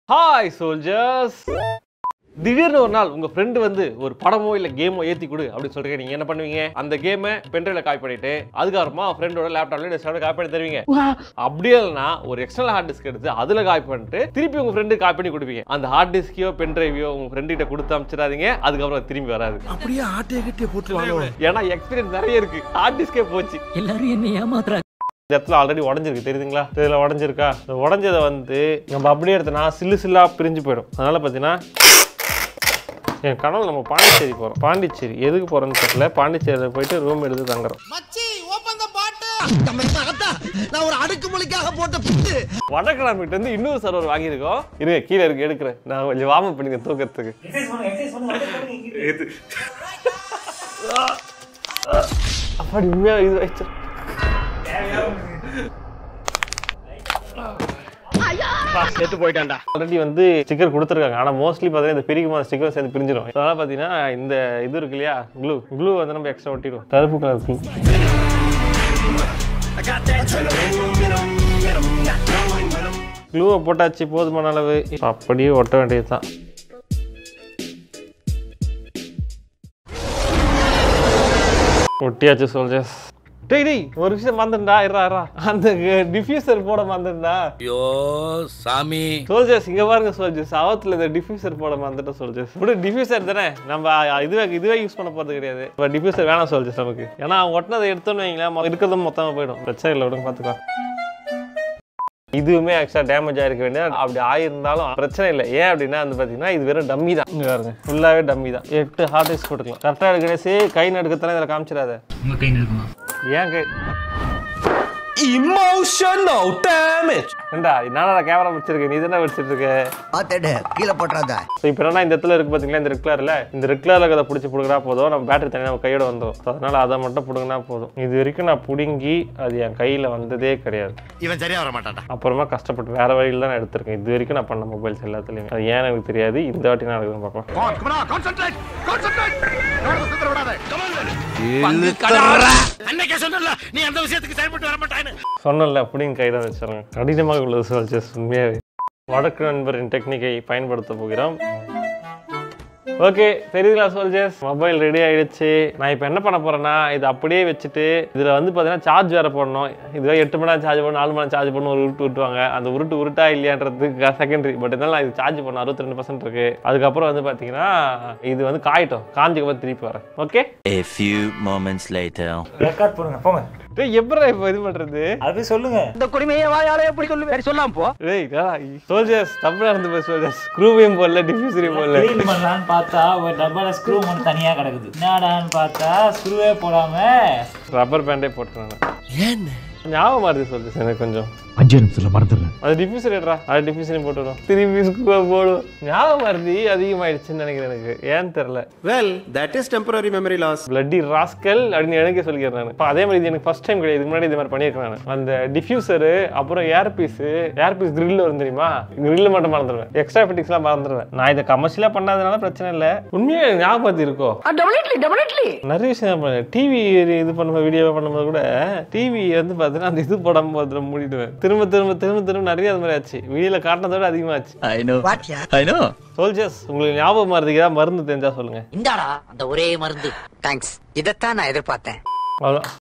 Hi soldiers திடீர்னு ஒரு நாள் உங்க ஃப்ரெண்டு வந்து ஒரு படமோ இல்ல கேமோ ஏத்தி கொடு அப்படின்னு சொல்றீங்க நீங்க என்ன பண்ணுவீங்க அந்த கேமை பென்ட்ரைவ்ல காப்பி பண்ணிட்டு அதுக்கப்புறமா ஃப்ரெண்டோட லேப்டாப்ல டெஸ்க்டாப்ல காப்பி பண்ணி தருவீங்க அப்படியே இல்லைன்னா ஒரு எக்ஸ்டர்னல் ஹார்ட் டிஸ்க் எடுத்து அதுல காப்பி பண்ணிட்டு திருப்பி உங்க ஃப்ரெண்டு காப்பி பண்ணி கொடுப்பீங்க அந்த ஹார்ட் டிஸ்கையோ பென்ட்ரைவையோ உங்க ஃப்ரெண்டு கிட்ட கொடுத்து அமைச்சிடாதீங்க அதுக்கப்புறம் அது திரும்பி வராது அப்படியே ஆட்டைய கிட்டே போட்டுருவாங்க ஏன்னா எக்ஸ்பீரியன்ஸ் நிறைய இருக்கு ஹார்ட் டிஸ்கே போச்சு எல்லாரும் என்ன ஏமாத்துறாங்க இந்த இடத்துல ஆல்ரெடி உடஞ்சிருக்கு தெரியுதுங்களா இதில் உடஞ்சிருக்கா இந்த உடஞ்சதை வந்து நம்ம அப்படியே எடுத்தனா சில்லு சில்லா பிரிஞ்சு போயிடும் அதனால பார்த்தீங்கன்னா என் கனவு நம்ம பாண்டிச்சேரி போகிறோம் பாண்டிச்சேரி எதுக்கு போகிறோன்னு தெரியல பாண்டிச்சேரியில் போயிட்டு ரூம் எடுத்து தங்குறோம் மச்சி ஓபன் த பாட்டு நான் ஒரு அடுக்குமொழிக்காக போட்ட புட்டு வடக்கிழமைட்டு வந்து இன்னொரு சர்வர் வாங்கியிருக்கோம் இருங்க கீழே இருக்கு எடுக்கிறேன் நான் கொஞ்சம் வார்ம் பண்ணிங்க தூக்கத்துக்கு இது. அப்படி உண்மையாக இது வச்சு செத்து போயிட்டான்டா ஆல்ரெடி வந்து ஸ்டிக்கர் கொடுத்துருக்காங்க ஆனால் மோஸ்ட்லி பார்த்தீங்கன்னா இந்த பெரிய ஸ்டிக்கர் சேர்ந்து பிரிஞ்சிடும் அதனால பார்த்தீங்கன்னா இந்த இது இருக்கு இல்லையா க்ளூ க்ளூ வந்து நம்ம எக்ஸ்ட்ரா ஒட்டிடும் கருப்பு கலர் க்ளூ க்ளூவை போட்டாச்சு போதுமான அளவு இப்ப அப்படியே ஒட்ட வேண்டியது தான் ஒட்டியாச்சு சோல்ஜர்ஸ் டேய் டேய் ஒரு விஷயம் மறந்துடா இருடா இருடா அந்த டிஃப்யூசர் போட மறந்துடா ஐயோ சாமி சோல்ஜர்ஸ் இங்க பாருங்க சோல்ஜர்ஸ் அவத்துல இந்த டிஃப்யூசர் போட மறந்துட்டோம் சோல்ஜர்ஸ் இப்படி டிஃப்யூசர் தானே நம்ம இதுவே இதுவே யூஸ் பண்ண போறது கிடையாது இப்போ டிஃப்யூசர் வேணாம் சோல்ஜர்ஸ் நமக்கு ஏன்னா ஒட்டினதை எடுத்தோன்னு வைங்களேன் மொ- இருக்கிறதும் மொத்தமா போயிடும் பிரச்சனை இல்லை விடுங்க பார்த்துக்கோ இதுவுமே ஆக்சுவலாக டேமேஜ் ஆயிருக்க வேண்டிய அப்படி ஆயிருந்தாலும் பிரச்சனை இல்லை ஏன் அப்படின்னா வந்து பார்த்தீங்கன்னா இது வெறும் டம்மி தான் இங்க பாருங்க ஃபுல்லாகவே டம்மி தான் எட்டு ஹார்ட் டிஸ்க் போட்டுக்கலாம் கரெக்டாக எடுக்கிறேசே கை நடுக்கத்தானே இதில் காமிச்சிடாத உங்க கை இருக்குமா ஏன் கை இமோஷனல் டேமேஜ் ஏண்டா என்னடா கேமரா வச்சிருக்க நீ தானே வச்சிட்டு இருக்க பாத்தேடு கீழே போட்டுறாத ஸோ இப்போ என்னன்னா இந்த இடத்துல இருக்கு பார்த்தீங்களா இந்த ரெட் கலரில் இந்த ரெட் கலரில் இருக்கிறத பிடிச்சி பிடுங்கினா போதும் நம்ம பேட்டரி தனியாக நம்ம கையோட வந்துடும் ஸோ அதனால அதை மட்டும் பிடுங்கினா போதும் இது வரைக்கும் நான் பிடுங்கி அது என் கையில் வந்ததே கிடையாது இவன் சரியா வர மாட்டான்டா அப்புறமா கஷ்டப்பட்டு வேற வழியில் தான் நான் எடுத்திருக்கேன் இது வரைக்கும் நான் பண்ண மொபைல்ஸ் எல்லாத்துலேயுமே அது ஏன் எனக்கு தெரியாது இந்த வாட்டி நான் எடுக்கணும் பார்க்கலாம் கான்சென்ட்ரேட் கான்சென்ட்ரேட் சுத்தர விடாத அன்னைக்கே சொன்னல நீ அந்த விஷயத்துக்கு செயல்பட்டு வர மாட்டான்னு சொன்னல அப்படியும் கையில் வச்சிருங்க கடினமாக உள்ளது சொல்ச்சஸ் உண்மையாகவே வடக்கு நண்பரின் டெக்னிக்கை பயன்படுத்த போகிறோம் ஓகே தெரியுதுங்களா சோல்ஜர்ஸ் மொபைல் ரெடி ஆயிடுச்சு நான் இப்போ என்ன பண்ண போறேன்னா இது அப்படியே வச்சுட்டு இதில் வந்து பார்த்தீங்கன்னா சார்ஜ் வேற போடணும் இதுவே எட்டு மணி நேரம் சார்ஜ் பண்ணணும் நாலு மணி நேரம் சார்ஜ் பண்ணணும் ஒரு உருட்டு விட்டுவாங்க அந்த உருட்டு உருட்டா இல்லையான்றதுக்கு செகண்டரி பட் இருந்தாலும் நான் இது சார்ஜ் பண்ண அறுபத்தி ரெண்டு பர்சன்ட் இருக்கு அதுக்கப்புறம் வந்து பார்த்தீங்கன்னா இது வந்து காயட்டும் காஞ்சிக்கப்புறம் திருப்பி வரேன் okay A few moments later. Record பண்ணுங்க போங்க எப்படா இப்போ இது பண்ணுறது அது சொல்லுங்க இந்த குடிமையை வாயாலே எப்படி சொல்லுவேன் சரி சொல்லாம போ ஏய் சோல்ஜர்ஸ் தமிழ் நடந்து போய் சோல்ஜர்ஸ் ஸ்க்ரூவையும் போடல டிஃப்யூசரையும் போடல க்ளீன் பண்ணலான்னு பார்த்தா ஒரு டப்பால ஸ்க்ரூ ஒன்று தனியா கிடக்குது என்னடான்னு பார்த்தா ஸ்க்ரூவே போடாம ரப்பர் பேண்டே போட்டுருந்தேன் ஞாபகம் மாறுது சொல்லுது எனக்கு கொஞ்சம் அஞ்சு நிமிஷத்துல மறந்துடுறேன் அது டிஃப்யூசர் ஏட்ரா அது டிஃப்யூசரையும் போட்டுடும் திருப்பி ஸ்க்ரூவை போடும் ஞாபகம் மருதி அதிகமாயிடுச்சுன்னு நினைக்கிறேன் எனக்கு ஏன்னு தெரியல Well, that is temporary memory loss. Bloody rascal அப்படின்னு எனக்கே சொல்லிக்கிறேன் நான் இப்போ அதே மாதிரி இது எனக்கு ஃபர்ஸ்ட் டைம் கிடையாது இதுக்கு முன்னாடி இது மாதிரி பண்ணியிருக்கேன் நான் அந்த டிஃப்யூசரு அப்புறம் air piece air piece grill வரும் தெரியுமா கிரில் மட்டும் மறந்துடுவேன் எக்ஸ்ட்ரா ஃபிட்டிங்ஸ்லாம் மறந்துடுவேன் நான் இதை கமர்ஷியலாக பண்ணாதனால பிரச்சனை இல்லை உண்மையாக ஞாபகத்து இருக்கோ டெபினெட்லி டெபினெட்லி நிறைய விஷயம் பண்ணேன் டிவி இது பண்ணும்போது வீடியோ பண்ணும்போது கூட டிவி வந்து பார்த்தீங்கன்னா அந்த இது படம் பார்த்து மூடிடுவேன் திரும்ப திரும்ப திரும்ப திரும்ப நிறைய அது மாதிரி ஆச்சு வீடியோவில் காட்டினதை விட அதிகமாச்சு I know. I know. Soldiers உங்களுக்கு ஞாபகம் மறதிக்கு ஏதாவது மருந்து தெரிஞ்சா சொல்லுங்க இந்தாடா அந்த ஒரே மருந்து தேங்க்ஸ் இதைத்தான் நான் எதிர்பார்த்தேன் அவ்வளோதான்